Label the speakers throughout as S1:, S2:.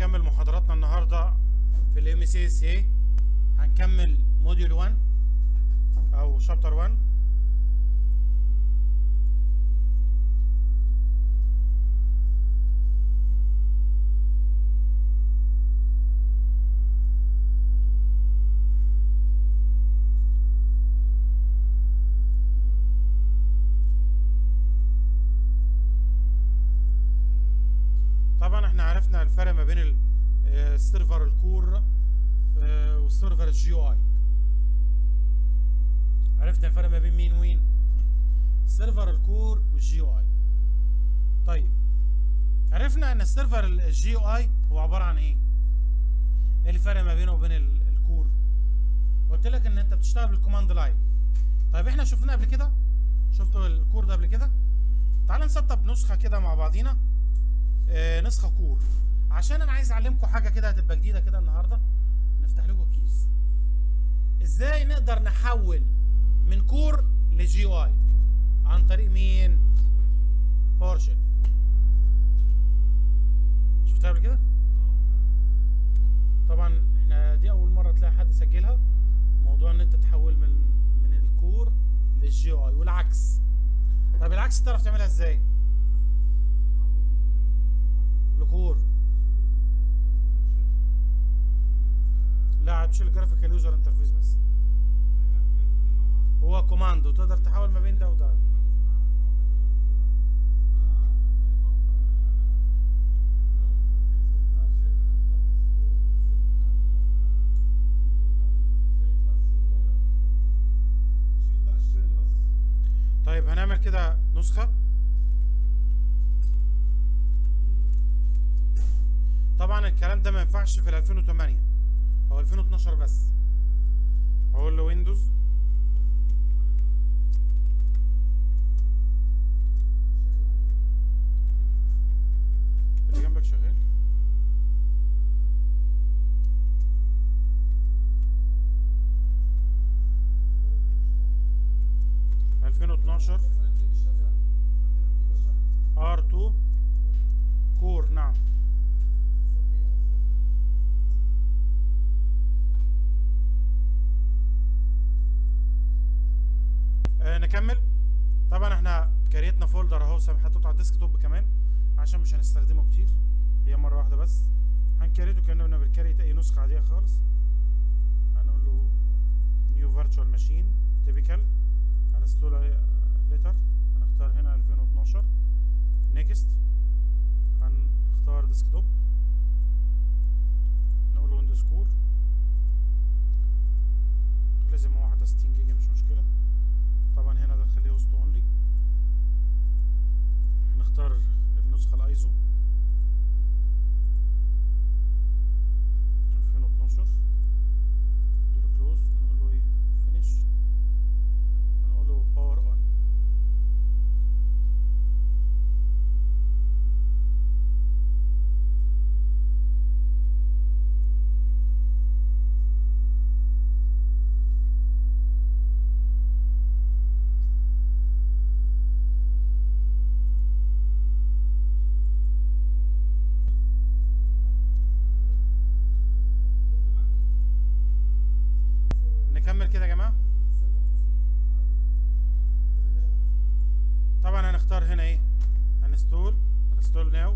S1: هنكمل محاضراتنا النهارده في الام سي اس اي هنكمل موديول 1 او شابتر 1 طبعا احنا عرفنا الفرق ما بين ال- آه، السيرفر الكور آه، والسيرفر الجي او اي عرفنا الفرق ما بين مين ومين سيرفر الكور والجي او اي طيب عرفنا ان السيرفر الجي او اي هو عباره عن ايه ايه الفرق ما بينه وبين ال- الكور قلت لك ان انت بتشتغل بالكوماند لاين طيب احنا شفناه قبل كده شفتوا الكور ده قبل كده تعال نسطب نسخه كده مع بعضينا آه، نسخه كور عشان انا عايز اعلمكم حاجه كده هتبقى جديده كده النهارده نفتح لكم كيس ازاي نقدر نحول من كور لجي او اي عن طريق مين باور شيل شفتها قبل كده طبعا احنا دي اول مره تلاقي حد سجلها موضوع ان انت تحول من من الكور للجي او اي والعكس طب العكس تعرف تعملها ازاي لكور لا هتشيل جرافيكال يوزر انترفيس بس هو كوماندو تقدر تحول ما بين ده وده طيب هنعمل كده نسخة طبعا الكلام ده ما ينفعش في ال 2008 هو 2012 بس هقول له ويندوز اللي جنبك شغال ألفين واتناشر ار 2 كور نعم آه نكمل طبعا احنا كريتنا فولدر اهو سام- حطيته على الديسك توب كمان عشان مش هنستخدمه كتير هي مره واحده بس هنكريته كاننا بنكريت اي نسخه عاديه خالص هنقول له نيو فيرتشوال ماشين تيبيكال هنستول ليتر هنختار هنا 2012 نيكست هنختار ديسكتوب نقول له ويندوز كور لازم هو واحدة 60 جيجا مش مشكلة طبعا هنا ده خليه هوست اونلي هنختار النسخة الايزو 2012 نديله كلوز ونقول له ايه فينيش ونقول له باور اون نكمل كده يا جماعه طبعا هنختار هنا ايه هنستول هنستول ناو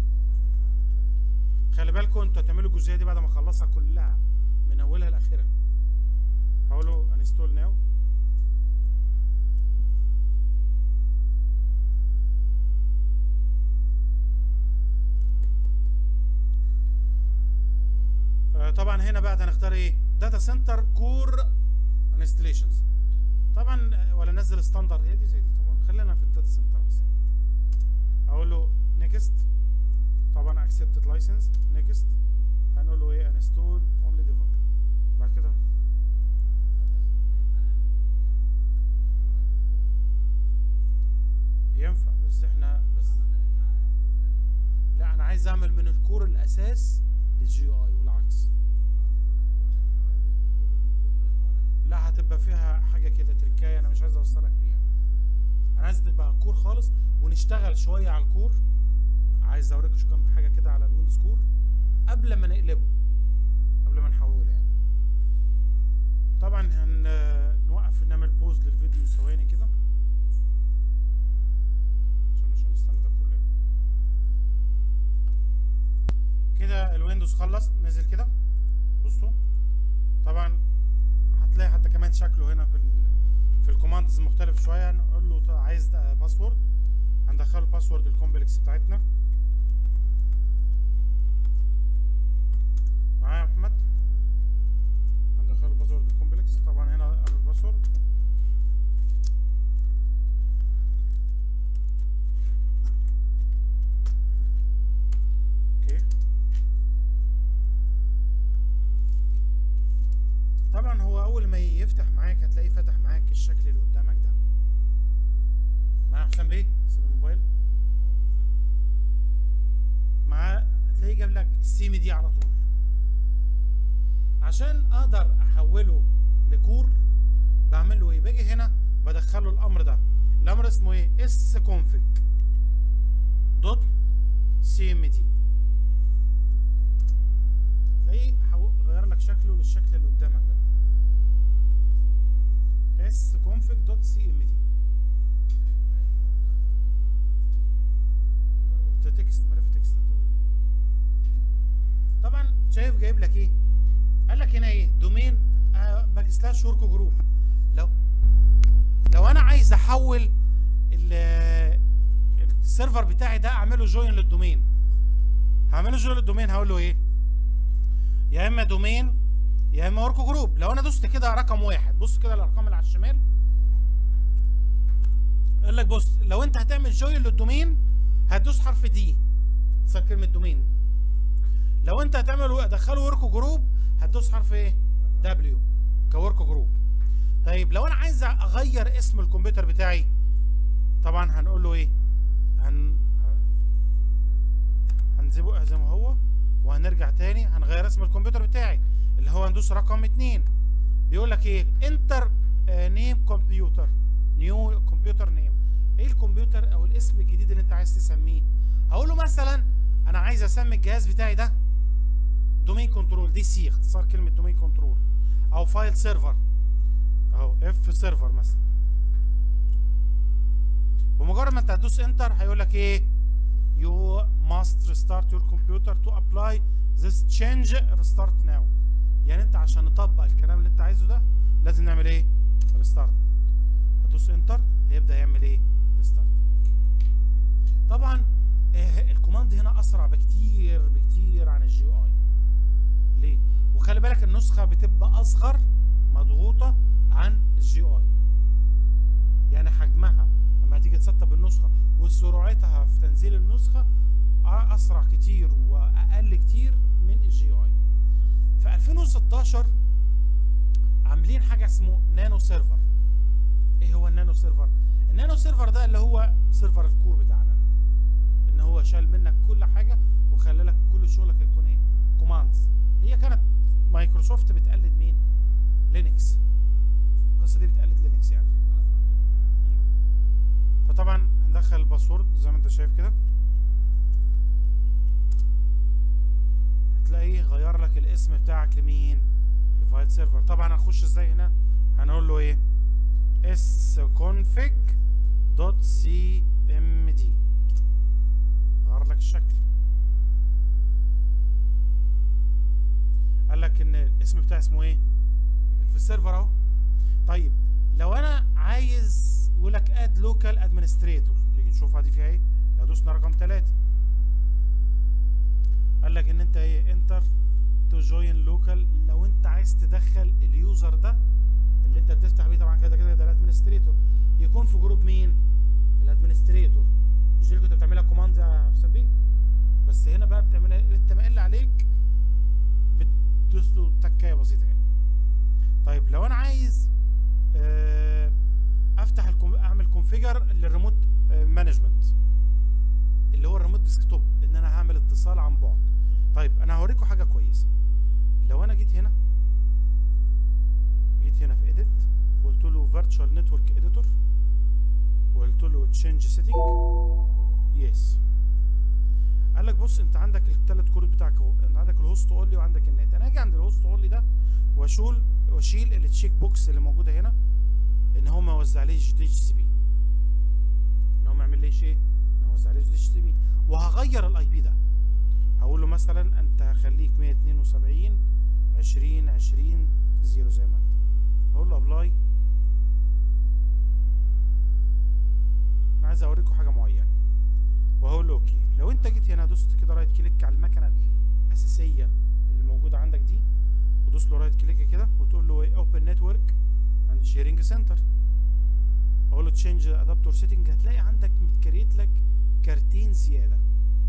S1: خلي بالكم انتوا هتعملوا الجزئيه دي بعد ما اخلصها كلها من اولها لاخرها هقوله انستول ناو آه، طبعا هنا بقى هنختار ايه داتا سنتر كور انستليشنز طبعا آه، ولا نزل ستاندرد هي دي زي دي طبعا خلينا في الداتا سنتر احسن اقول له نيكست طبعا اكسبتد لايسنس نيكست هنقول له ايه انستول اونلي بعد كده ينفع بس احنا بس لا انا عايز اعمل من الكور الاساس للجي اي والعكس لا هتبقى فيها حاجه كده تركايه انا مش عايز اوصلك ليها انا عايز تبقى كور خالص ونشتغل شويه على الكور عايز اوريكم شو كام حاجه كده على الويندوز كور قبل ما نقلبه قبل ما نحوله يعني طبعا هنوقف نعمل بوز للفيديو ثواني كده عشان مش هنستنى ده كله كده الويندوز خلص نزل كده بصوا طبعا هتلاقي حتى كمان شكله هنا في ال في الكوماندز مختلف شويه نقول له طيب عايز ده باسورد هندخله باسورد الكومبلكس بتاعتنا معايا يا محمد هندخله باسورد الكومبلكس طبعا هنا اعمل باسورد اوكي طبعا هو اول ما يفتح معاك هتلاقيه فتح معاك الشكل اللي قدامك ده معايا حسام بيه سيب الموبايل معاه هتلاقيه جاب لك السيم دي على طول عشان اقدر احوله لكور بعمل له ايه باجي هنا بدخله الامر ده الامر اسمه ايه اس config دوت سي ام تي تلاقيه حو- غير لك شكله للشكل اللي قدامك ده اس config دوت سي ام تي تكست ملف تكست هتقول. طبعا شايف جايب لك ايه قال لك هنا ايه دومين آه باك سلاش ورك جروب لو لو انا عايز احول ال- السيرفر بتاعي ده اعمله جوين للدومين هعمله جوين للدومين هقول له ايه يا اما دومين يا اما ورك جروب لو انا دوست كده رقم واحد بص كده الارقام اللي على الشمال قال لك بص لو انت هتعمل جوين للدومين هتدوس حرف دي تصير كلمه دومين لو انت هتعمل دخله ورك جروب هتدوس حرف ايه دبليو كورك جروب طيب لو انا عايز اغير اسم الكمبيوتر بتاعي طبعا هنقول له ايه هن هنسيبه زي ما هو وهنرجع تاني هنغير اسم الكمبيوتر بتاعي اللي هو هندوس رقم اتنين بيقول لك ايه انتر نيم كمبيوتر نيو كمبيوتر نيم ايه الكمبيوتر او الاسم الجديد اللي انت عايز تسميه هقول له مثلا انا عايز اسمي الجهاز بتاعي ده دومين كنترول دي سي اختصار كلمه دومين كنترول او فايل سيرفر اهو اف سيرفر مثلا بمجرد ما انت هتدوس انتر هيقول لك ايه you must restart your computer to apply this change restart now يعني انت عشان نطبق الكلام اللي انت عايزه ده لازم نعمل ايه ريستارت هتدوس انتر هيبدا يعمل ايه ريستارت طبعا آه الكوماند هنا اسرع بكتير بكتير عن الجي اي ليه وخلي بالك النسخه بتبقى اصغر مضغوطه عن الجي اي يعني حجمها لما تيجي تسطب النسخه وسرعتها في تنزيل النسخه اسرع كتير واقل كتير من الجي اي في 2016 عاملين حاجه اسمه نانو سيرفر ايه هو النانو سيرفر النانو سيرفر ده اللي هو سيرفر الكور بتاعنا ده ان هو شال منك كل حاجه وخلى لك كل شغلك يكون ايه كوماندز هي كانت مايكروسوفت بتقلد مين لينكس القصه دي بتقلد لينكس يعني فطبعا هندخل الباسورد زي ما انت شايف كده هتلاقيه غير لك الاسم بتاعك لمين لفايل سيرفر طبعا هنخش ازاي هنا هنقول له ايه اس config دوت سي ام دي غير لك الشكل قال لك ان الاسم بتاعي اسمه ايه في السيرفر اهو طيب لو انا عايز يقول لك اد لوكال ادمنستريتور تيجي نشوفها دي فيها ايه لو دوسنا رقم ثلاثة قال لك ان انت ايه انتر تو جوين لوكال لو انت عايز تدخل اليوزر ده اللي انت بتفتح بيه طبعا كده كده ده الادمنستريتور يكون في جروب مين الادمنستريتور مش دي اللي كنت بتعملها كوماند يا حسام بيه بس هنا بقى بتعملها ايه انت ما الا عليك بتدوس له تكايه بسيطه يعني طيب لو انا عايز آه، افتح الكم... اعمل كونفيجر للريموت مانجمنت اللي هو الريموت ديسكتوب ان انا هعمل اتصال عن بعد طيب انا هوريكم حاجه كويسه لو انا جيت هنا جيت هنا في اديت وقلت له فيرتشوال نتورك اديتور وقلت له تشينج سيتنج يس قال لك بص انت عندك الثلاث كروت بتاعك اهو انت عندك الهوست الهوست اونلي وعندك النت انا اجي عند الهوست اونلي ده واشول واشيل التشيك بوكس اللي موجوده هنا ان هو ما يوزعليش دي اتش سي بي ان هو ما يعمليش ايه ما يوزعليش دي اتش سي بي وهغير الاي بي ده هقول له مثلا انت هخليك 172 20 20 0 زي ما انت هقول له ابلاي انا عايز اوريكم حاجه معينه وهقول له اوكي لو انت جيت هنا دوست كده رايت كليك على المكنه الاساسيه اللي موجوده عندك دي ودوس له رايت كليك كده وتقول له ايه اوبن نتورك عند شيرنج سنتر اقول له تشينج ادابتور سيتنج هتلاقي عندك متكريت لك كارتين زياده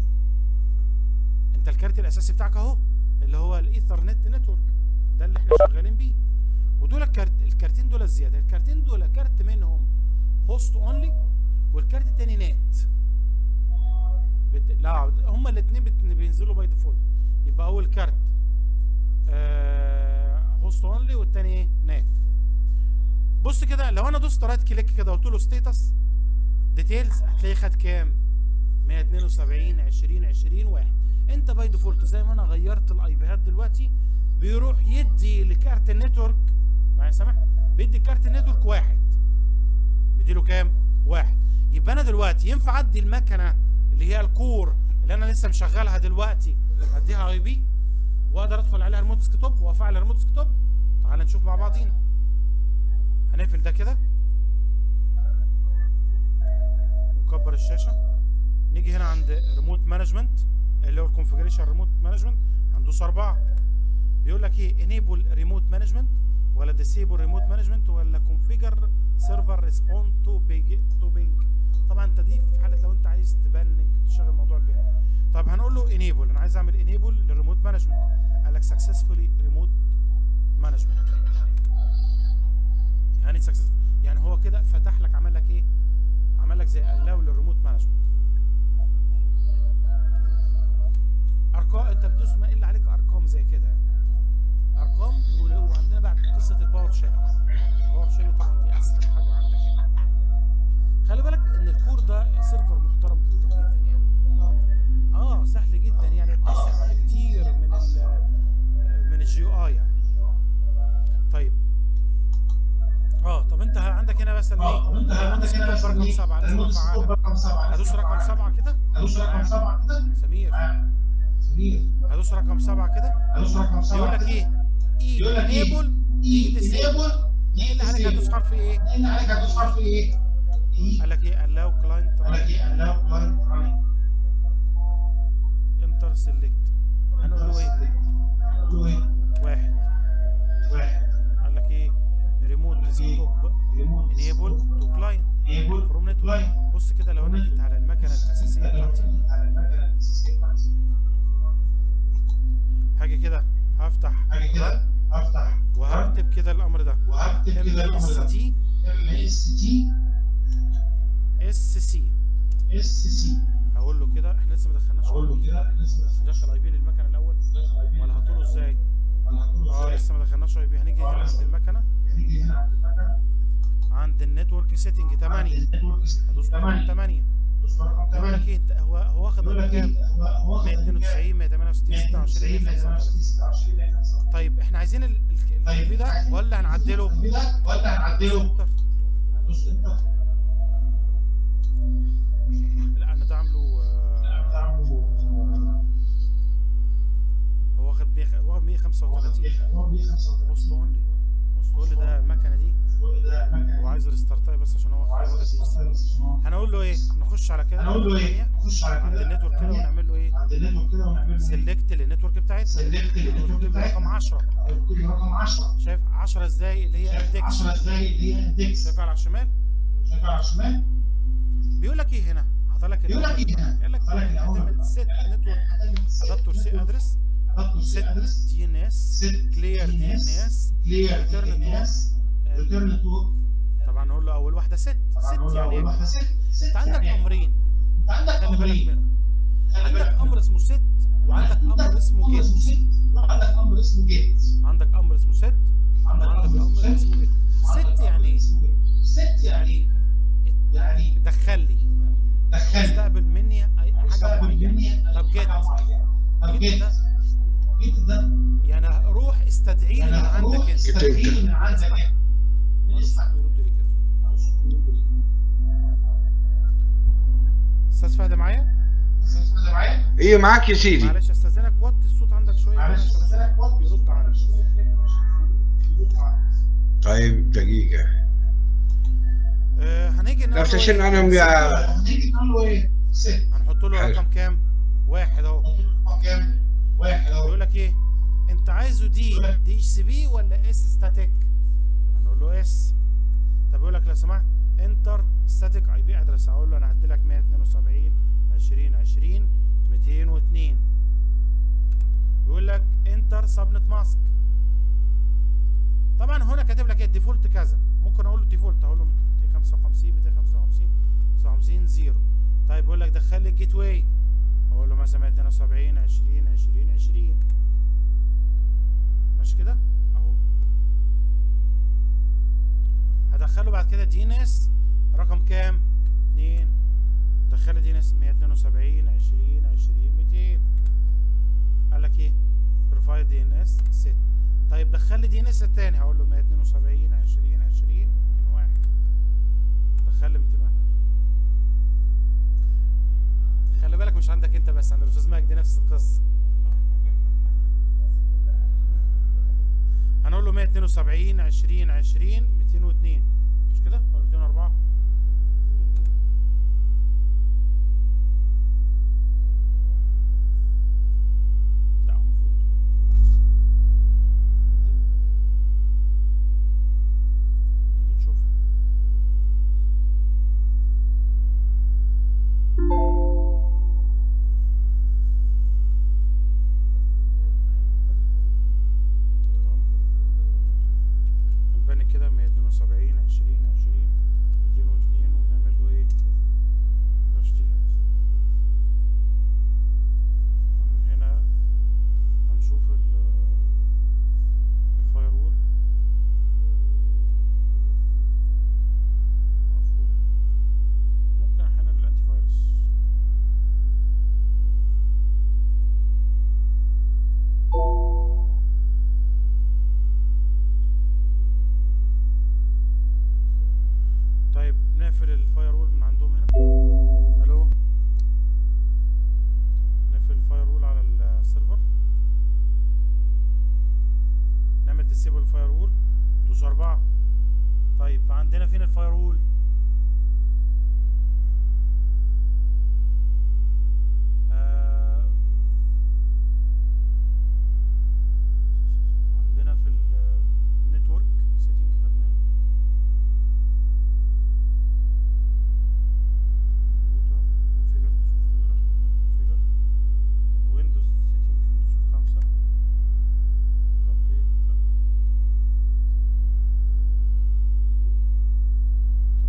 S1: انت الكارت الاساسي بتاعك اهو اللي هو الايثرنت نتورك ده اللي احنا شغالين بيه ودول الكارت الكارتين دول الزياده الكارتين دول كارت منهم هوست اونلي والكارت التاني نت بت... لا هما الاثنين بت... بينزلوا باي ديفولت يبقى اول كارت آه... هوست اونلي والتاني ايه نت بص كده لو انا دوست رايت كليك كده قلت له ستيتس ديتيلز هتلاقيه خد كام 172 20 20 واحد انت باي ديفولت زي ما انا غيرت الاي بيهات دلوقتي بيروح يدي لكارت النتورك معايا سامح بيدي كارت النتورك واحد بيديله كام واحد يبقى انا دلوقتي ينفع ادي المكنه اللي هي الكور اللي انا لسه مشغلها دلوقتي اديها اي بي واقدر ادخل عليها ريموت ديسكتوب وافعل الريموت ديسكتوب تعال نشوف مع بعضينا هنقفل ده كده ونكبر الشاشه نيجي هنا عند ريموت مانجمنت اللي هو الكونفجريشن ريموت مانجمنت هندوس اربعه بيقول لك ايه انيبل ريموت مانجمنت ولا ديسيبل ريموت مانجمنت ولا كونفيجر سيرفر ريسبوند تو بيج تو بينج طبعا انت دي في حاله لو انت عايز تبنج تشغل موضوع البينج طب هنقول له انيبل انا عايز اعمل انيبل للريموت مانجمنت قال لك سكسسفولي ريموت مانجمنت يعني سكسس يعني هو كده فتح لك عمل لك ايه عمل لك زي الاو للريموت مانجمنت ارقام انت بتدوس ما الا عليك ارقام زي كده يعني ارقام و- وعندنا بعد قصه الباور شيل الباور شيل طبعا دي اسهل حاجه عندك يعني خلي بالك ان الكور ده سيرفر محترم جدا جدا يعني اه سهل جدا يعني اسرع بكتير من ال من الجي اي يعني طيب اه طب انت عندك هنا مثلا
S2: اه طب
S1: ايه
S2: انت
S1: ريموت
S2: عندك هنا
S1: ديسكتوب
S2: مثلا
S1: رقم
S2: ايه؟
S1: سبعه لازم
S2: ريموت ديسكتوب
S1: افعلها
S2: رقم سبعه
S1: هدوس
S2: لازم
S1: رقم
S2: أفعلها.
S1: سبعه كده
S2: هدوس رقم سبعه كده
S1: سمير
S2: آه. سمير
S1: هدوس رقم سبعه كده
S2: هدوس رقم سبعه
S1: يقول لك
S2: كده.
S1: ايه اي
S2: يقول لك ايه؟
S1: انيبل
S2: اي
S1: دي disable.
S2: انيبل
S1: ايه اللي عليك هتدوس حرف ايه
S2: ايه اللي عليك هتدوس حرف ايه؟ ايه
S1: قال لك ايه allow client
S2: قال لك
S1: running
S2: ايه allow client running
S1: enter select هنقول له ايه
S2: هنقول له ايه؟
S1: واحد
S2: واحد
S1: قال لك ايه remote desktop
S2: ريموت
S1: enable to client
S2: انيبل
S1: from network بص كده لو انا جيت على المكنه الاساسيه بتاعتي
S2: على المكنه الاساسيه بتاعتي
S1: هاجي كده هفتح
S2: حاجه كده هفتح
S1: وهكتب كده الامر ده
S2: وهكتب كده
S1: ام
S2: الامر
S1: اس
S2: ده
S1: تي
S2: ام اس تي
S1: اس سي
S2: اس سي
S1: هقول له كده احنا لسه ما دخلناش
S2: اقول له كده لسه
S1: دخل اي بي للمكنه الاول ولا هتقوله ازاي
S2: ولا هتقول
S1: اه
S2: له ازاي
S1: لسه ما دخلناش اي بي هنيجي هنا
S2: آه،
S1: عند
S2: لسه.
S1: المكنه
S2: هنيجي هنا عند المكنه
S1: عند النتورك سيتنج 8
S2: النتورك
S1: هدوس رقم
S2: 8
S1: 8
S2: دوس رقم
S1: يقول لك
S2: 8
S1: ايه انت- هو هو واخد
S2: يقول
S1: رقم
S2: لك
S1: كام
S2: ايه هو هو واخد
S1: 192 168 26 135 طيب احنا عايزين ال- ال- البي ده ولا هنعدله
S2: ولا هنعدله
S1: انتر
S2: دوس انتر
S1: لا انا ده عامله آه،
S2: تعملوا
S1: هو واخد 100 هو واخد 135
S2: هو 135
S1: هوست اونلي هوست اونلي ده المكنه دي
S2: ده مكنه
S1: هو عايز ريستارتاي بس عشان هو
S2: وعايز
S1: واخد دي
S2: أستخدم
S1: هنقول له ايه نخش على كده
S2: هنقول له ايه نخش على
S1: عند
S2: كده
S1: النتورك كده ونعمل له ايه
S2: عند النتورك كده ونعمل له
S1: سيلكت للنتورك بتاعتنا
S2: سيلكت النتورك
S1: نكتب رقم
S2: بتاعتنا
S1: 10
S2: اكتب رقم 10
S1: شايف 10 ازاي اللي هي اندكس
S2: 10 ازاي اللي هي اندكس
S1: شايفها على الشمال
S2: شايف على الشمال
S1: بيقول لك ايه هنا حاطط لك
S2: بيقول لك ايه هنا؟
S1: قال لك
S2: حاطط لك الأول.
S1: هتعمل سيت نتورك ادابتور سي ادرس
S2: ادابتور سي
S1: سيت
S2: ادرس
S1: دي ان اس
S2: سيت
S1: كلير دي ان اس
S2: كلير
S1: Return
S2: دي ان اس ريتيرن تو
S1: طبعا نقول له اول واحده ست
S2: طبعا
S1: ست
S2: نقول له
S1: يعني
S2: اول
S1: ايه
S2: واحده ست ست
S1: انت عندك
S2: يعني إيه؟
S1: امرين
S2: انت عندك
S1: خلي بالك
S2: امرين
S1: منهم
S2: خلي
S1: عندك
S2: بالك
S1: امر اسمه ست وعندك امر اسمه
S2: امر
S1: جيت
S2: اسمه ست وعندك امر اسمه جيت
S1: عندك امر اسمه ست
S2: عندك
S1: وعندك
S2: امر
S1: امر
S2: اسمه
S1: اسمه
S2: ست
S1: جيت
S2: وعندك
S1: ست
S2: أمر
S1: يعني ايه
S2: اسمه جيت. ست يعني
S1: يعني
S2: يعني
S1: دخل لي
S2: دخلني
S1: استقبل مني اي حاجه
S2: استقبل
S1: معينه
S2: مني
S1: طب جيت
S2: حاجة معينة. طب
S1: جيت
S2: جيت
S1: ده
S2: جيت ده
S1: يعني روح استدعيه
S2: يعني
S1: من عندك
S2: روح
S1: انت
S2: استدعيه من عندك
S1: اسمع.
S2: انت
S1: معلش
S2: اسمع.
S1: بيرد لي كده استاذ فهد معايا
S2: استاذ معايا
S3: ايه معاك يا سيدي
S1: معلش استاذنك وطي الصوت عندك شويه
S2: معلش
S1: عشان
S2: استاذنك وقت
S1: بيرد عندي
S2: بيرد عندي.
S3: طيب دقيقة
S1: آه هنيجي نقول
S3: نفس
S1: له
S3: الشيء
S1: إيه؟
S3: انا بيع-
S2: هنيجي نقول له ايه؟ ست
S1: هنحط له
S3: حلو.
S1: رقم كام واحد اهو
S2: نقول له رقم كام؟ واحد اهو
S1: يقول لك ايه انت عايزه دي
S2: يقول لك-
S1: دي اتش سي بي ولا اس ستاتيك هنقول له اس طب يقول لك لو سمحت انتر ستاتيك اي بي ادرس اقول له انا هدي لك 172 20 20 202 يقول لك انتر سبنت ماسك طبعا هنا كاتب لك ايه الديفولت كذا ممكن اقول له الديفولت اقول له 255 255 59 0 طيب يقول لك دخل لي الجيت واي اقول له مثلا 172 20 20 20 ماشي كده اهو هدخله بعد كده دي ان اس رقم كام 2 دخله دي ان اس 172 20 20 200 قال لك ايه بروفايل دي ان اس ست طيب دخل لي دي ان اس التاني هقول له 172 20 20 201 دخل لي 201 خلي بالك مش عندك انت بس عند الاستاذ مجدي نفس القصه هنقول له 172 20 20 202 مش كده ولا 204 لا هو المفروض نيجي نشوف هنبني كده 172 20 20 202 ونعمل له ايه رشتي من هنا هنشوف ال الفاير وول مقفول ممكن احيانا الانتي فايروس طيب نقفل الفاير وول من عندهم هنا الو نقفل الفاير وول على السيرفر نعمل ديسيبل الفاير وول دوس أربعة طيب عندنا فين الفاير وول آه عندنا في النتورك سيتنج خدناه كمبيوتر كونفيجر نشوف الكونفيجر الويندوز سيتنج نشوف خمسة الابديت لا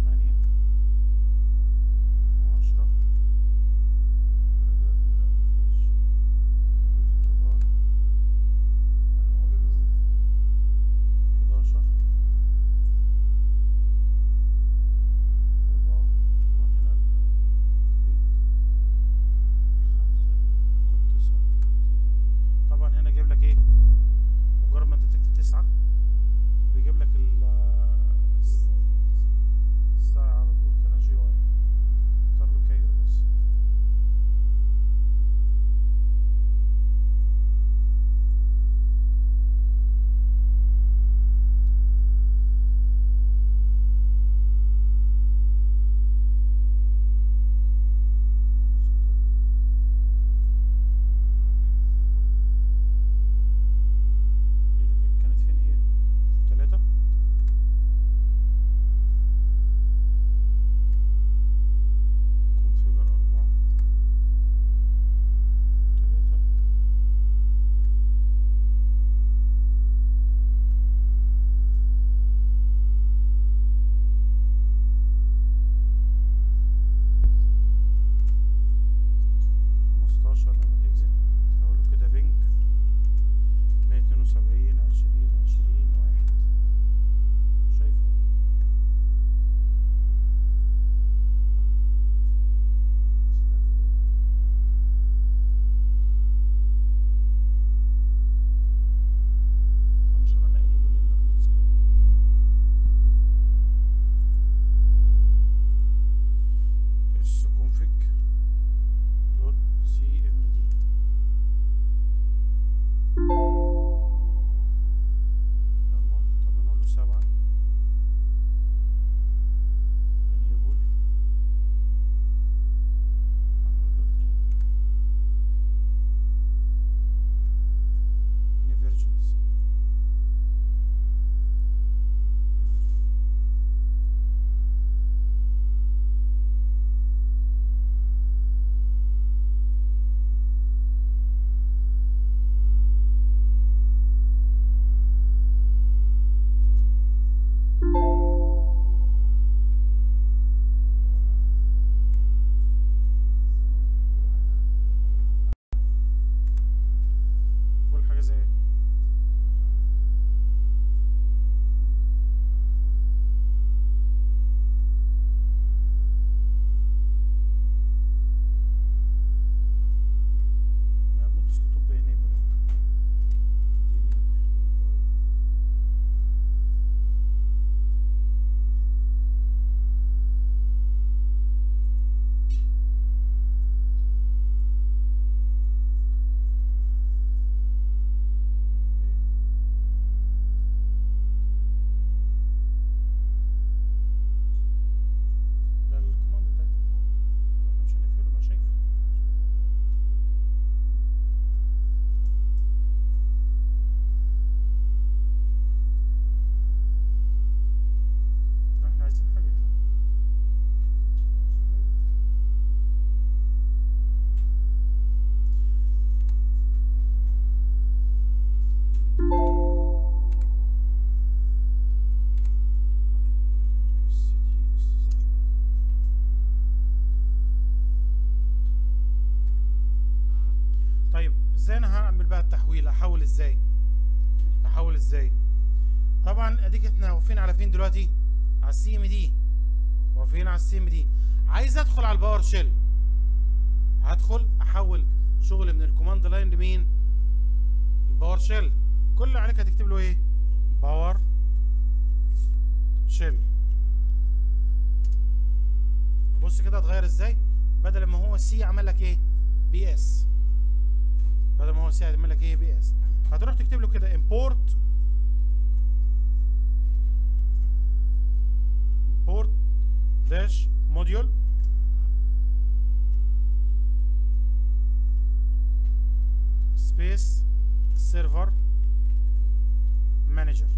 S1: طيب ازاي انا هعمل بقى التحويل احول ازاي احول ازاي طبعا اديك احنا واقفين على فين دلوقتي على السي ام دي واقفين على السي ام دي عايز ادخل على الباور شيل هدخل احول شغل من الكوماند لاين لمين الباور شيل كل اللي عليك هتكتب له ايه باور شيل بص كده اتغير ازاي بدل ما هو سي عمل لك ايه بي اس بدل ما هو سي عمل لك ايه بي اس هتروح تكتب له كده import import dash module space server manager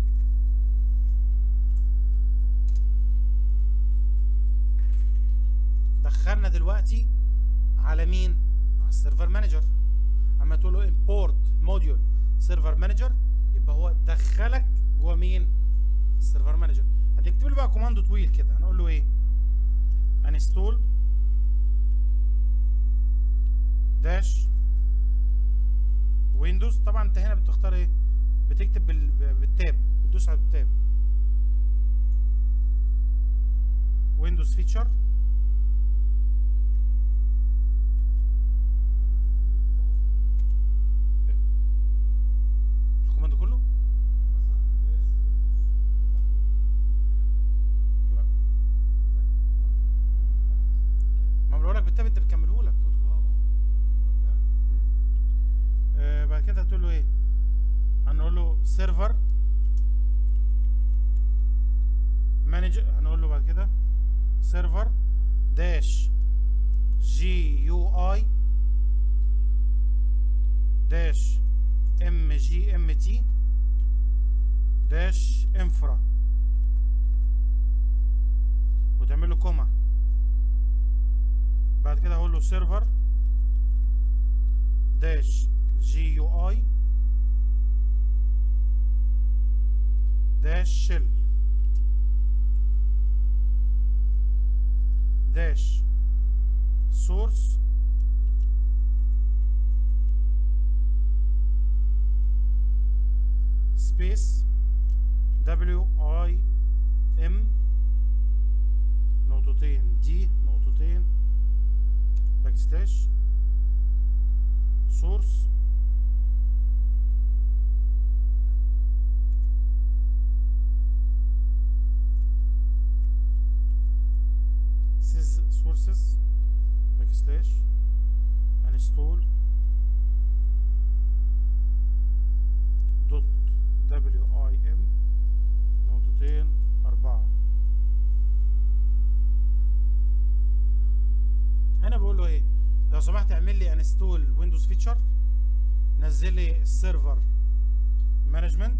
S1: دخلنا دلوقتي على مين على السيرفر مانجر اما تقول له import module server manager يبقى هو دخلك جوه مين السيرفر مانجر هتكتب له بقى كوماند طويل كده هنقول له ايه uninstall داش ويندوز طبعا انت هنا بتختار ايه بتكتب بال... بالتاب بتدوس على التاب ويندوز فيتشر الكوماند كله لا ما بقول لك بالتاب انت بتكمله لك آه بعد كده هتقول له ايه هنقول له سيرفر مانجر هنقول له بعد كده سيرفر داش جي يو اي داش ام جي ام تي داش انفرا وتعمل له كوما بعد كده هقول له سيرفر داش جي يو اي داش شيل داش سورس سبيس دبليو اي ام نقطتين دي نقطتين باك سلاش سورس سيز سورسز باك سلاش انستول دوت دبليو اي ام نقطتين أربعة هنا بقول له ايه لو سمحت اعمل لي انستول ويندوز فيتشر نزل لي السيرفر مانجمنت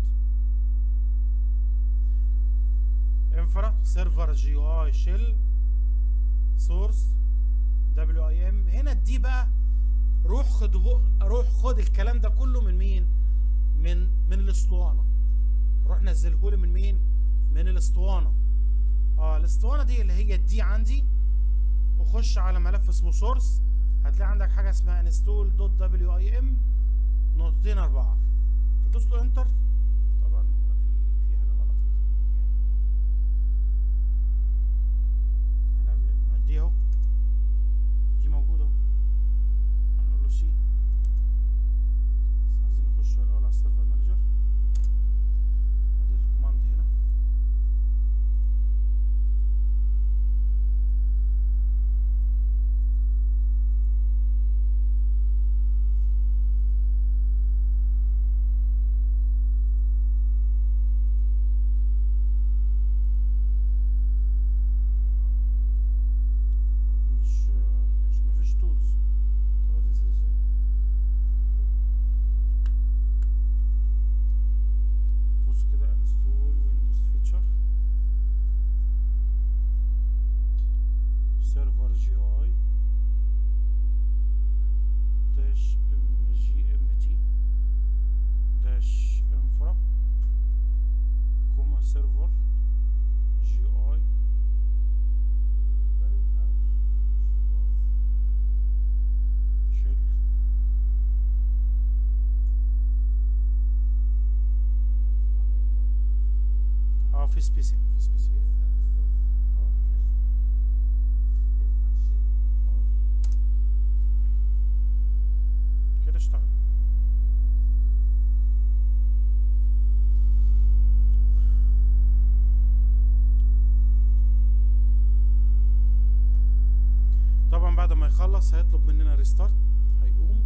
S1: انفرا سيرفر جي اي شيل سورس دبليو اي ام هنا دي بقى روح خد روح خد الكلام ده كله من مين من من الاسطوانه روح نزله لي من مين من الاسطوانه اه الاسطوانه دي اللي هي الدي عندي وخش على ملف اسمه سورس هتلاقي عندك حاجه اسمها انستول دوت دبليو اي ام نقطتين اربعه تدوس له انتر طبعا هو في في حاجه غلط كده انا مدي اهو دي موجوده اهو هنقول له سي بس عايزين نخش الاول على السيرفر مانجر ادي الكوماند هنا سيرفر جي اي شيل اه في سبيسنج في سبيسنج اه اه كده اشتغل طبعا بعد ما يخلص هيطلب مننا ريستارت هيقوم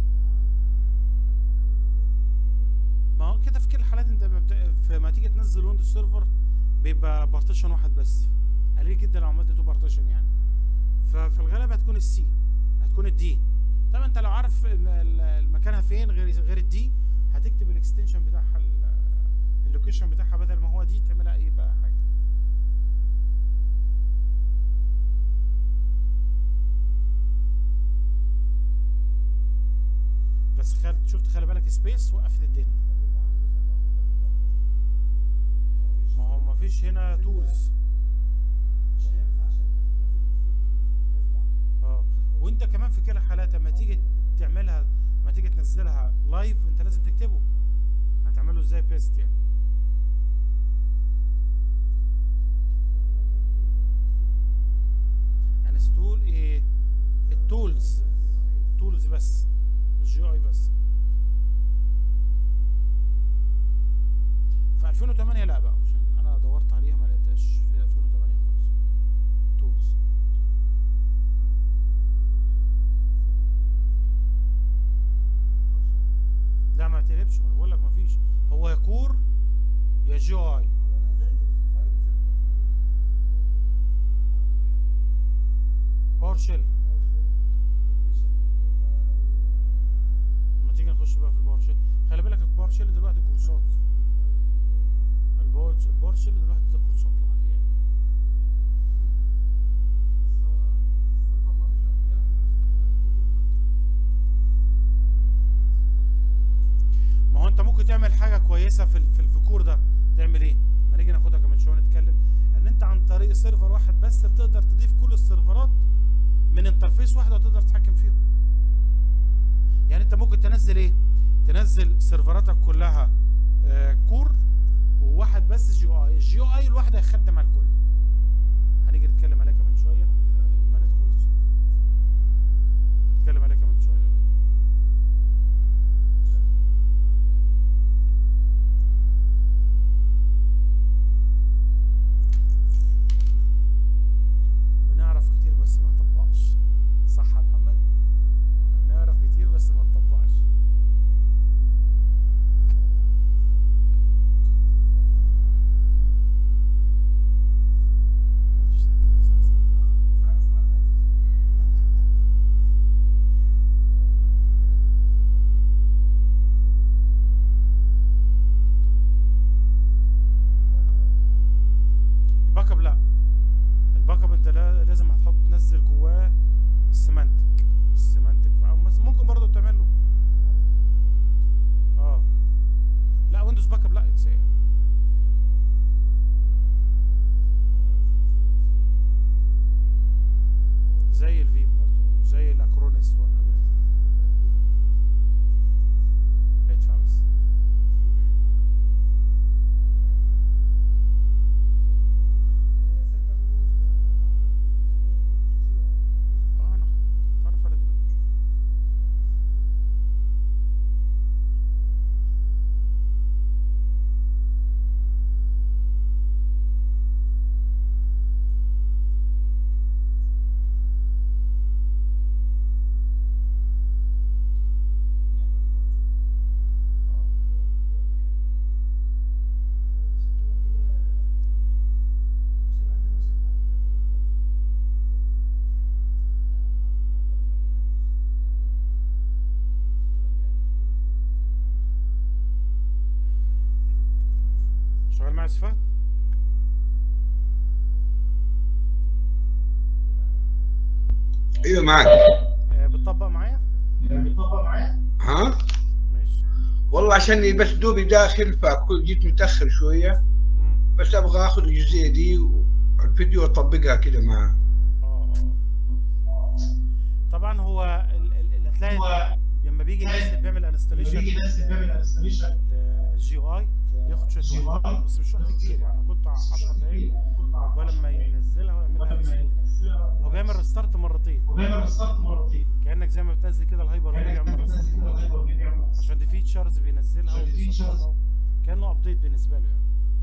S1: ما هو كده في كل الحالات انت لما بت... في ما تيجي تنزل ويندوز سيرفر بيبقى بارتيشن واحد بس قليل جدا لو عملت تو بارتيشن يعني ففي الغالب هتكون السي هتكون الدي طبعا انت لو عارف ان ال- المكانها فين غير غير الدي هتكتب الاكستنشن بتاعها ال- اللوكيشن بتاعها بدل ما هو دي تعملها اي بقى حاجه بس خل... شفت خلي بالك سبيس وقفت الدنيا ما هو ما فيش هنا تولز اه وانت كمان في كلا حالات لما تيجي تعملها ما تيجي تنزلها لايف انت لازم تكتبه هتعمله ازاي بيست يعني انستول ايه التولز تولز بس الجي اي بس في 2008 لا بقى عشان انا دورت عليها ما لقيتهاش في 2008 خالص تولز لا ما تقلبش ما انا بقول لك ما فيش هو يا كور يا جي اي باور شيل لما تيجي نخش بقى في الباور شيل خلي بالك الباور شيل دلوقتي كورسات الباور الباور شيل دلوقتي ده كورسات لوحدي يعني ما هو انت ممكن تعمل حاجه كويسه في ال- في الفكور ده تعمل ايه ما نيجي ناخدها كمان شويه نتكلم ان انت عن طريق سيرفر واحد بس بتقدر تضيف كل السيرفرات من انترفيس واحده وتقدر تتحكم فيهم يعني انت ممكن تنزل ايه تنزل سيرفراتك كلها آه كور وواحد بس جي او اي الجي او اي الواحد هيخدم على الكل هنيجي نتكلم عليها كمان شويه ما ندخلش نتكلم عليها كمان شويه دلوقتي. بنعرف كتير بس ما نطبقش صح يا محمد بنعرف كتير بس ما نطبقش الباك اب لا الباك اب انت لا- لازم هتحط تنزل جواه السيمانتك السيمانتك او بس ممكن برضه تعمل له اه لا ويندوز باك اب لا اتس يعني زي الفيم برضه زي الاكرونيس والحاجات دي ادفع بس اه انا تعرف على دلوقتي نشوف اه شغال معايا صفات
S3: ايوه معك
S1: آه بتطبق معايا
S2: بتطبق معايا؟
S3: ها
S1: ماشي
S3: والله عشاني بس دوبي داخل فكل جيت متاخر شويه
S1: مم.
S3: بس ابغى اخذ الجزئيه دي والفيديو واطبقها كده مع
S1: اه اه طبعا هو ال- ال- ال- هتلاقي
S2: هو
S1: لما بيجي الناس اللي بيعمل
S2: لما
S1: انستليشن
S2: بيجي ناس بيعمل انستليشن
S1: الجي اي بياخد شويه
S2: جي
S1: وقت
S2: آي.
S1: بس مش وقت كتير يعني كنت 10 دقايق عقبال ما ينزلها ويعملها انستول هو بيعمل ريستارت مرتين
S2: وبيعمل ريستارت مرتين
S1: كانك زي ما بتنزل كده الهايبر فيديو يعمل ريستارت مرتين عشان دي فيتشرز بينزلها
S2: عشان دي
S1: وبيسطبها
S2: features.
S1: كانه ابديت بالنسبه له يعني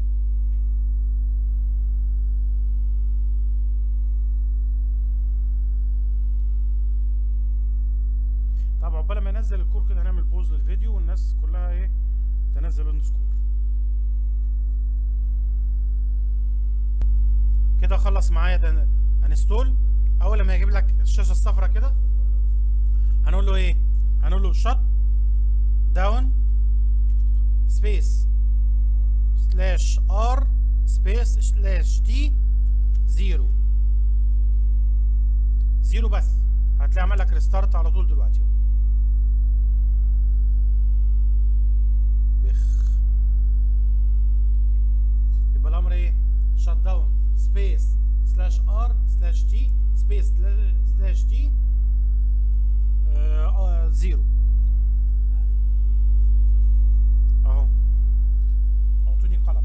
S1: طب عقبال ما ينزل الكور كده هنعمل بوز للفيديو والناس كلها ايه تنزل اندسكور كده خلص معايا ده انستول اول لما يجيب لك الشاشه الصفراء كده هنقول له ايه هنقول له شت داون سبيس سلاش ار سبيس سلاش تي زيرو زيرو بس هتلاقي عمل لك ريستارت على طول دلوقتي اهو. بخ يبقى الامر ايه شت داون سبيس سلاش ار سلاش تي سبيس سلاش تي زيرو اهو اعطوني قلم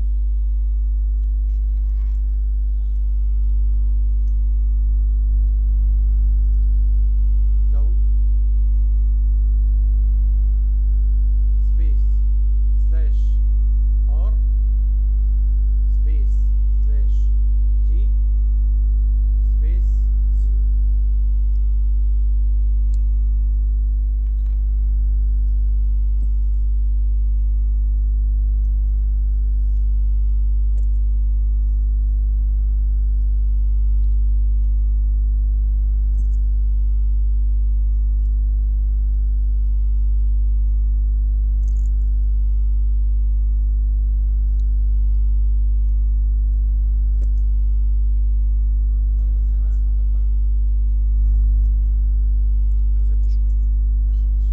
S1: داون سبيس سلاش ار سبيس سلاش تي سبيس زيرو هسيبكوا شوية ما يخلص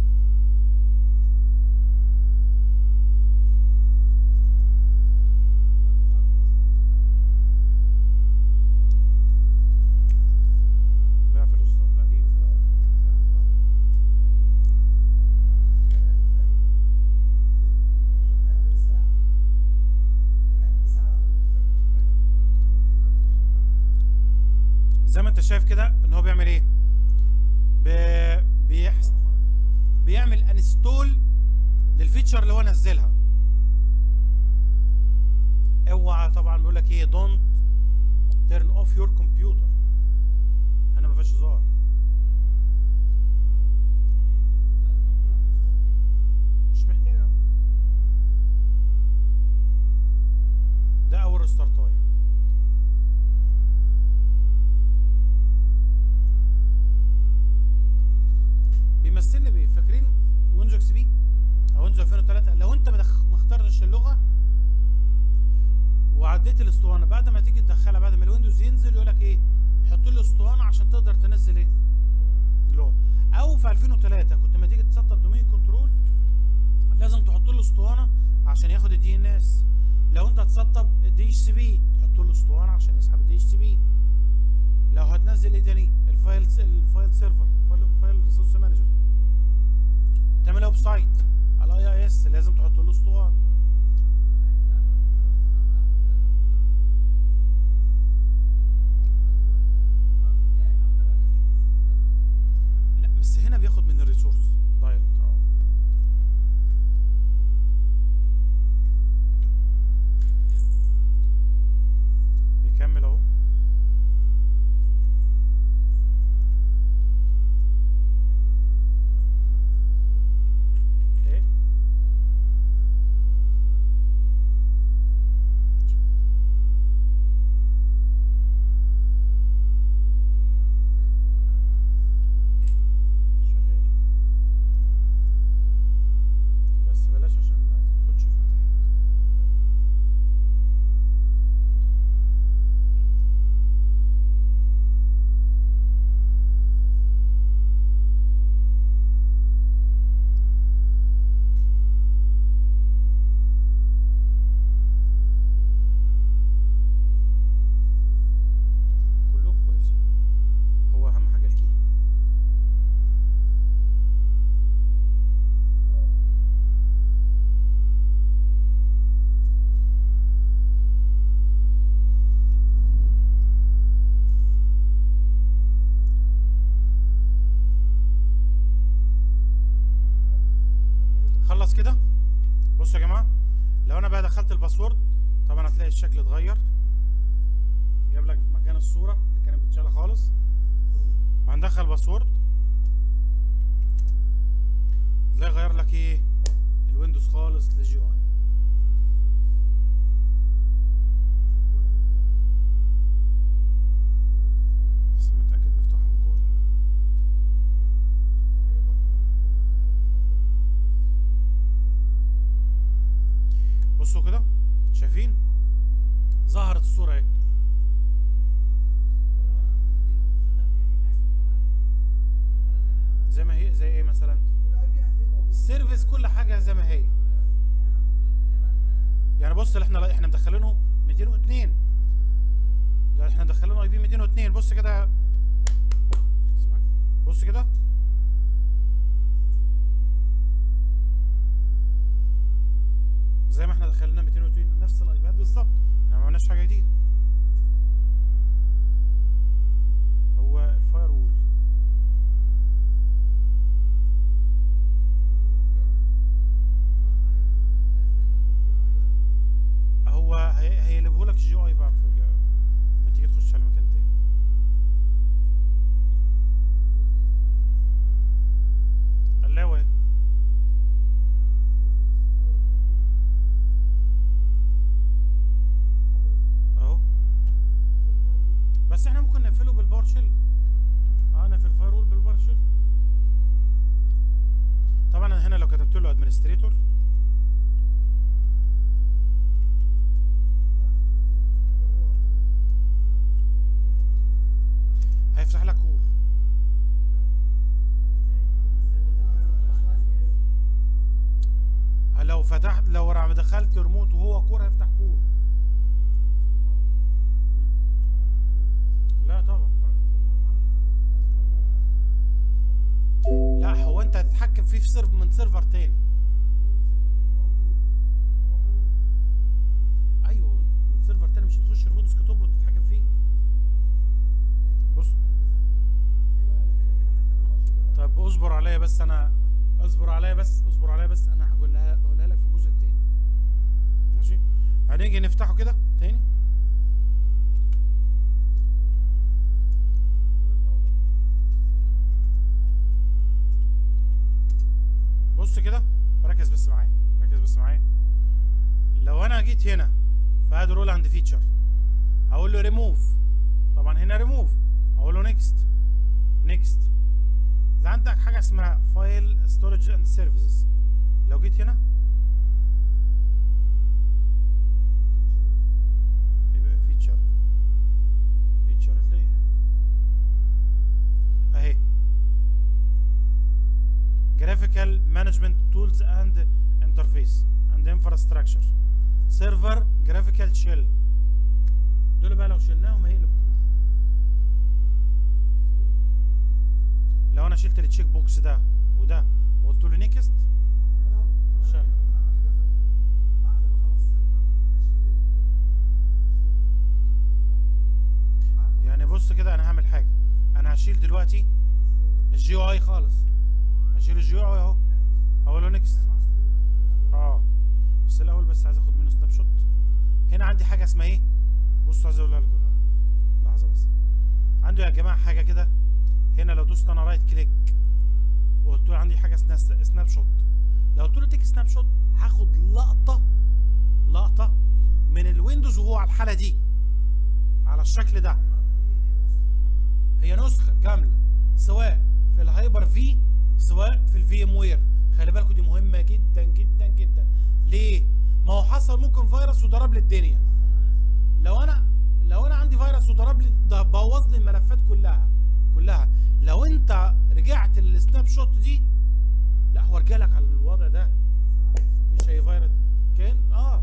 S1: بقفل الصوت قديم زي ما انت شايف كده ان هو بيعمل ايه ب- بيحس بيعمل انستول للفيتشر اللي هو نزلها اوعى طبعا بيقول لك ايه دونت تيرن اوف يور كمبيوتر انا ما فيهاش هزار مش محتاجه ده اول ريستارتايه بيمثلني بايه فاكرين ويندوز اكس بي او ويندوز 2003 لو انت ما دخ- ما اخترتش اللغه وعديت الاسطوانه بعد ما تيجي تدخلها بعد ما الويندوز ينزل يقول لك ايه حط لي اسطوانه عشان تقدر تنزل ايه اللغه او في 2003 كنت لما تيجي تسطب دومين كنترول لازم تحط له اسطوانه عشان ياخد الدي ان اس لو انت هتسطب الدي اتش سي بي تحط له اسطوانه عشان يسحب الدي اتش سي بي لو هتنزل ايه تاني الفايل الفايل سيرفر فايل فايل ريسورس مانجر تعمل ويب سايت على اي اي اس لازم تحط له اسطوانه لا بس هنا بياخد من الريسورس دايركت اه بيكمل اهو ايه بصوا يا جماعه لو انا بقى دخلت الباسورد طبعا هتلاقي الشكل اتغير جاب لك مكان الصوره اللي كانت بتشالها خالص وهندخل باسورد هتلاقي غير لك ايه الويندوز خالص للجي اي بس متاكد مفتوحه من جوه ولا لا بصوا كده شايفين ظهرت الصوره اهي زي ما هي زي ايه مثلا السيرفيس كل حاجه زي ما هي يعني بص اللي احنا احنا مدخلينه 202 لا احنا مدخلينه اي بي 202 بص كده اسمع. بص كده زي ما احنا دخلنا 202 نفس الايباد بالظبط احنا ما عملناش حاجه جديده هو الفاير وول هو هي- هيقلبه لك الجي اي بقى في ما تيجي تخش على مكان تاني قلاوة اهي. اهو بس احنا ممكن نقفله بالباور شيل اه نقفل الفاير وول بالباور شيل طبعا أنا هنا لو كتبت له ادمنستريتور هيفتح لك كور لو فتحت لو رع- دخلت ريموت وهو كور هيفتح كور لا طبعا لا هو انت هتتحكم فيه في سيرف من سيرفر تاني ايوه من سيرفر تاني مش هتخش ريموت ديسكتوب وتتحكم فيه بص طب اصبر عليا بس انا اصبر عليا بس اصبر عليا بس انا هقولها هقولها لك في الجزء التاني ماشي هنيجي نفتحه كده تاني بص كده ركز بس معايا ركز بس معايا لو انا جيت هنا في اد رول عند فيتشر هقول له ريموف طبعا هنا ريموف هقول له نيكست نيكست عندك حاجه اسمها فايل ستورج اند سيرفيسز لو جيت هنا يبقى فيتشر فيتشر هتلاقيها اهي graphical management tools and interface and infrastructure server graphical shell دول بقى لو شلناهم هيقلب كور لو انا شلت التشيك بوكس ده وده وقلت له نيكست شال يعني بص كده انا هعمل حاجه انا هشيل دلوقتي الجي او اي خالص هشيل الجي او اي اهو هقول له نيكست اه بس الاول بس عايز اخد منه سناب شوت هنا عندي حاجه اسمها ايه بصوا عايز اقولها لكم لحظه بس عنده يا جماعه حاجه كده هنا لو دوست انا رايت كليك وقلت له عندي حاجه اسمها س- سناب شوت لو قلت له تيك سناب شوت هاخد لقطه لقطه من الويندوز وهو على الحاله دي على الشكل ده هي نسخه كامله سواء في الهايبر في سواء في الفي ام وير خلي بالكوا دي مهمه جدا جدا جدا ليه ما هو حصل ممكن فيروس وضرب لي الدنيا لو انا لو انا عندي فيروس وضرب لي ده بوظ لي الملفات كلها كلها لو انت رجعت للسناب شوت دي لا هو رجع لك على الوضع ده مفيش اي فيروس كان اه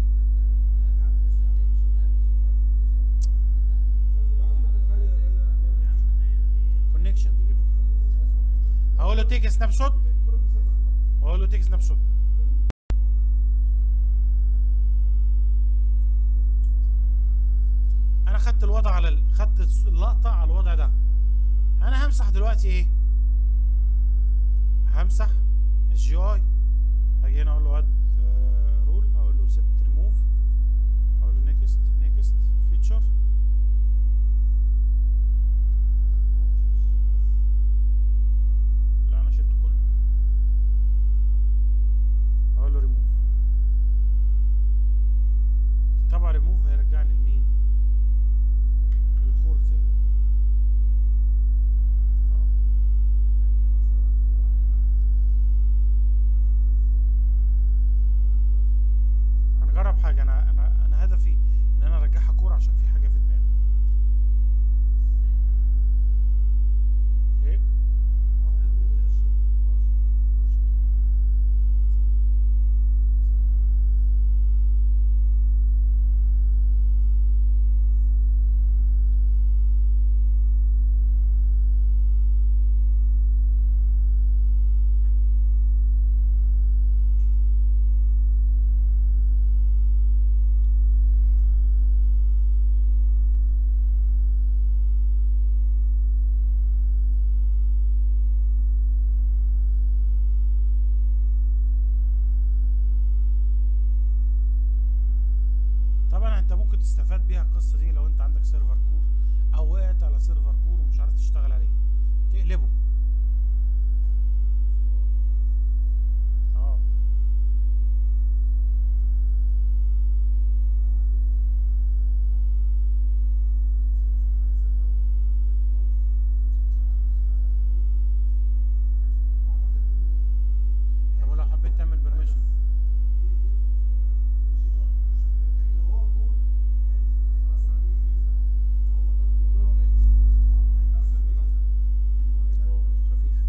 S1: كونكشن بيجيب لك هقول له تيك سناب شوت واقول له تيك سناب شوت انا خدت الوضع على ال... خدت الس- اللقطه على الوضع ده انا همسح دلوقتي ايه همسح الجي اي هاجي هنا اقول له اد ست ريموف اقول له نيكست نيكست فيتشر لا انا شلته كله اقول له ريموف طبعا ريموف هيرجعني لمين الكور تاني اه هنجرب حاجه انا انا انا هدفي ان انا ارجعها كوره عشان في حاجه في دماغي ايه طبعا انت ممكن تستفاد بيها القصه دي لو انت عندك سيرفر كور او وقعت على سيرفر كور ومش عارف تشتغل عليه تقلبه اه طب ولو حبيت تعمل بيرميشن خفيف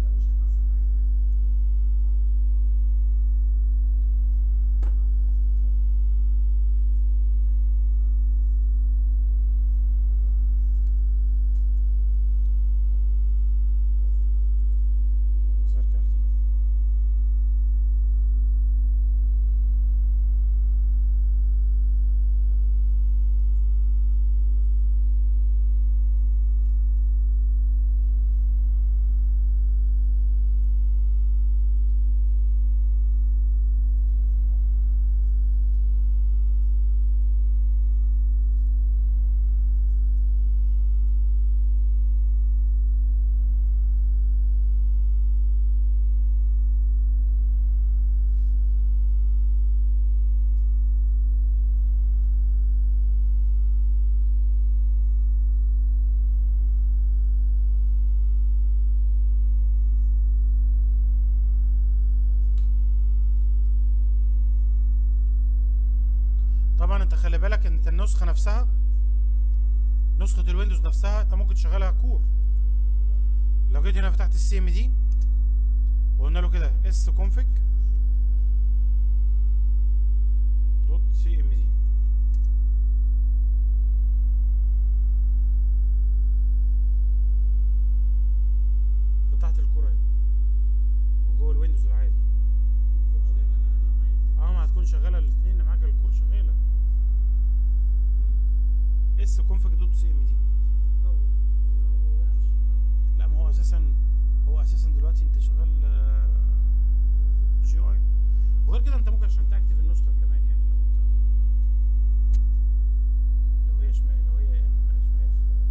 S1: عايز ارجع لدي طبعا انت خلي بالك ان انت النسخه نفسها نسخه الويندوز نفسها انت ممكن تشغلها كور لو جيت هنا فتحت السي ام دي وقلنا له كده اس config دوت سي ام دي فتحت الكوره اهي من جوه الويندوز العادي اه ما هتكون شغاله الاثنين معاك الكور شغاله اس config دوت سي ام دي لا ما هو اساسا هو اساسا دلوقتي انت شغال جي اي وغير كده انت ممكن عشان تاكتف النسخه كمان يعني لو انت لو هي شمال لو هي شمال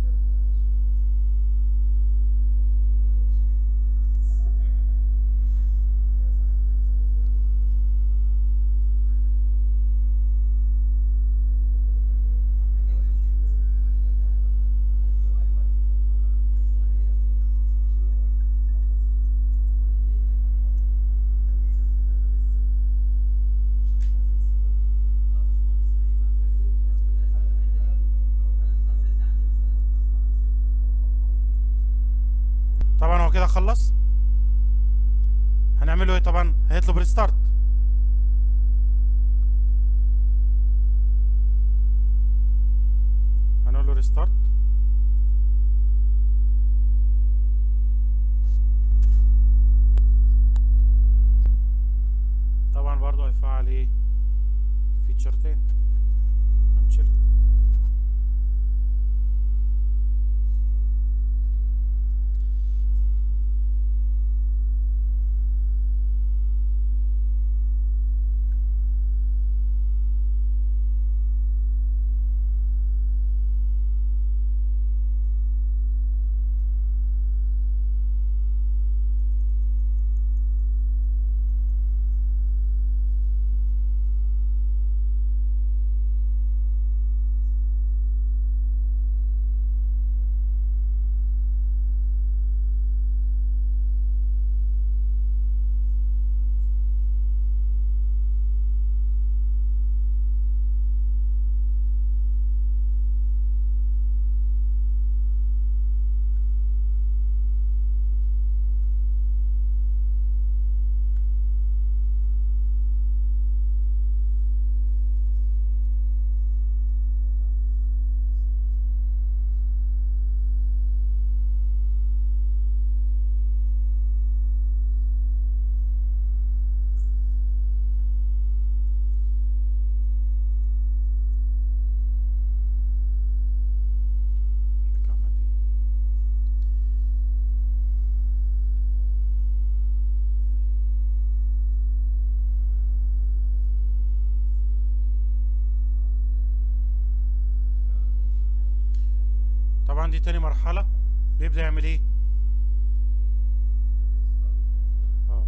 S1: طبعا هو كده خلص هنعمله ايه طبعا هيطلب ريستارت هنقول له ريستارت طبعا برضو هيفعل ايه فيتشرتين هنشيلها طبعا دي تاني مرحلة بيبدأ يعمل ايه اه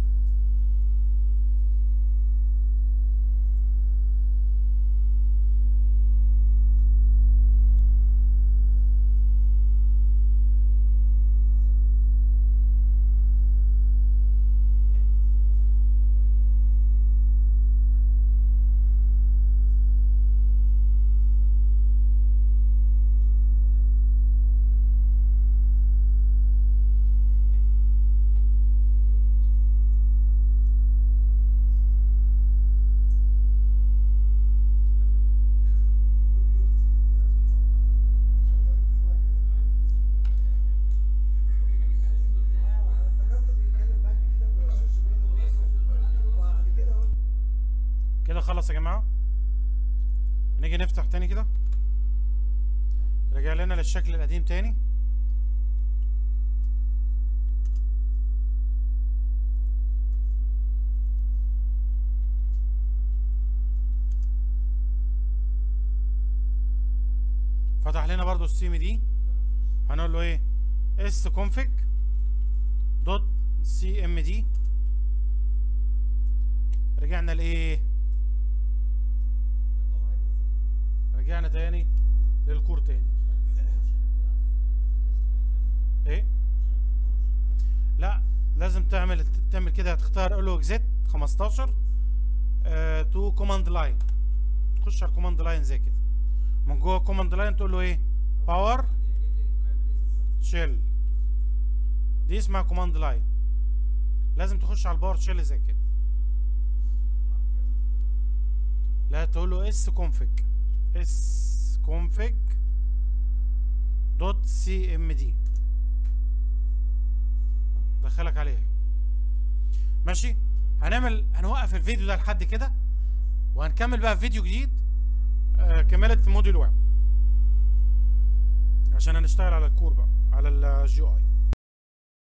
S1: كده خلص يا جماعة نيجي نفتح تاني كده رجع لنا للشكل القديم تاني فتح لنا برضو السيم دي هنقول له ايه اس config دوت سي ام دي رجعنا لايه رجعنا تاني للكور تاني ايه لا لازم تعمل تعمل كده هتختار قول له اكزيت 15 تو كوماند لاين تخش على الكوماند لاين زي كده من جوه الكوماند لاين تقول له ايه باور شيل دي اسمها كوماند لاين لازم تخش على الباور شيل زي كده لا تقول له اس config اس config دوت سي ام دي دخلك عليها ماشي هنعمل هنوقف الفيديو ده لحد كده وهنكمل بقى في فيديو جديد آه كمالة موديل 1 عشان هنشتغل على الكور بقى على الجي اي